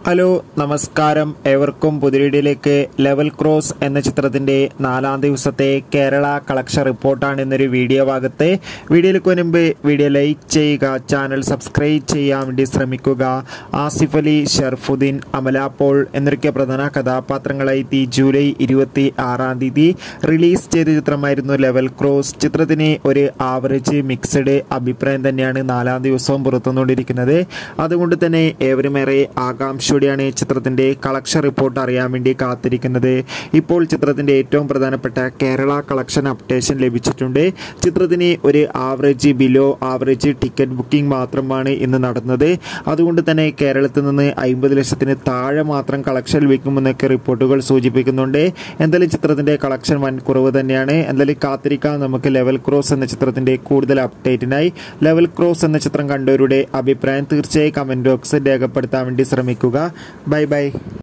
hello നമസ്കാരം ഏവർക്കും പുതിരീടിയിലേക്ക് level cross എന്ന ചിത്രത്തിന്റെ നാലാം ദിവസത്തെ കേരള കളക്ഷൻ റിപ്പോർട്ടാണ് ഇന്നൊരു വീഡിയോ ഭാഗത്ത് വീഡിയോയിലേക്ക് മുൻപ് വീഡിയോ ലൈക്ക് ചെയ്യുക ചാനൽ സബ്സ്ക്രൈബ് ചെയ്യാൻ വേണ്ടി ശ്രമിക്കുക ആസിഫ് അലി ഷർഫുദ്ദീൻ അമല പോൾ എന്നൊക്കെ പ്രധാന കഥാപാത്രങ്ങളായി എത്തി ജൂലൈ ഇരുപത്തി ആറാം തീയതി റിലീസ് ചെയ്ത ചിത്രമായിരുന്നു ലെവൽ ക്രോസ് ചിത്രത്തിന് ഒരു ആവറേജ് മിക്സഡ് അഭിപ്രായം തന്നെയാണ് നാലാം ദിവസവും പുറത്തുനിന്നുകൊണ്ടിരിക്കുന്നത് അതുകൊണ്ട് തന്നെ ഏവരുമേറെ ആകാംക്ഷയോടെയാണ് ചിത്രത്തിന്റെ കളക്ഷൻ റിപ്പോർട്ട് അറിയാൻ വേണ്ടി കാത്തിരിക്കുന്നത് ഇപ്പോൾ ചിത്രത്തിന്റെ ഏറ്റവും പ്രധാനപ്പെട്ട കേരള കളക്ഷൻ അപ്ഡേഷൻ ലഭിച്ചിട്ടുണ്ട് ചിത്രത്തിന് ഒരു average below average ticket booking മാത്രമാണ് ഇന്ന് നടന്നത് അതുകൊണ്ട് തന്നെ കേരളത്തിൽ നിന്ന് അമ്പത് ലക്ഷത്തിന് താഴെ മാത്രം കളക്ഷൻ ലഭിക്കുമെന്നൊക്കെ റിപ്പോർട്ടുകൾ സൂചിപ്പിക്കുന്നുണ്ട് എന്തായാലും ചിത്രത്തിന്റെ കളക്ഷൻ വൻ കുറവ് തന്നെയാണ് എന്തായാലും കാത്തിരിക്കാം നമുക്ക് ലെവൽ ക്രോസ് എന്ന ചിത്രത്തിന്റെ കൂടുതൽ അപ്ഡേറ്റിനായി ലെവൽ ക്രോസ് എന്ന ചിത്രം കണ്ടവരുടെ അഭിപ്രായം തീർച്ചയായും കമന്റ് ബോക്സിൽ രേഖപ്പെടുത്താൻ വേണ്ടി ശ്രമിക്കുക ബൈ ബൈ